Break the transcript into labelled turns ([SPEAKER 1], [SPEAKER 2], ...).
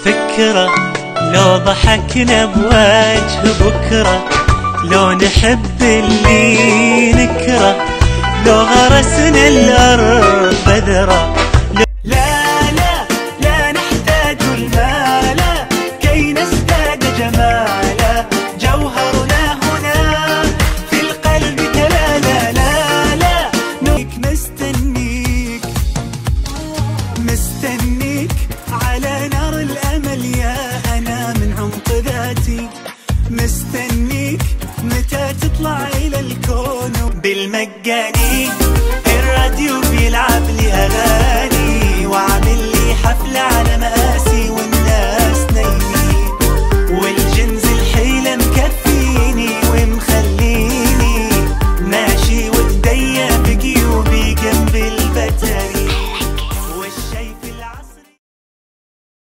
[SPEAKER 1] فكرة لو ضحكنا بوجه بكرة لو نحب اللي نكره لو غرسنا الأرض بذرة
[SPEAKER 2] لا لا لا نحتاج المال كي نزداد جمالا جوهرنا هنا في القلب تلالا لا لا نوك مستنيك مستنيك على نار الأمل يا أنا من عمق ذاتي مستنيك متى تطلع إلى الكون بالمجاني الراديو بيلعب لي أغاني